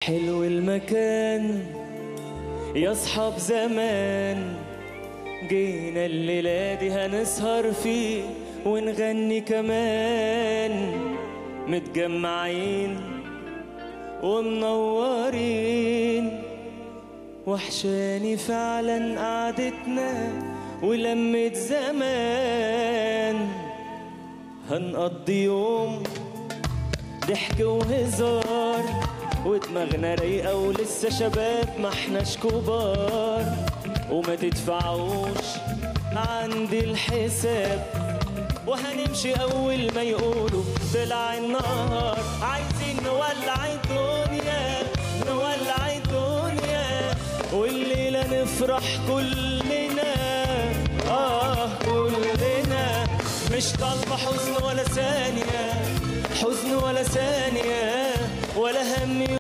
حلو المكان يا اصحاب زمان جينا الليلة دي هنسهر فيه ونغني كمان متجمعين ومنورين وحشاني فعلا قعدتنا ولمة زمان هنقضي يوم ضحك وهزار ودماغنا رايقة ولسه شباب ما احناش كبار وما تدفعوش عندي الحساب وهنمشي أول ما يقولوا طلع النهار عايزين نولع الدنيا نولع الدنيا والليلة نفرح كلنا آه كلنا مش طالبة حزن ولا ثانية حزن ولا ثانية ولا هم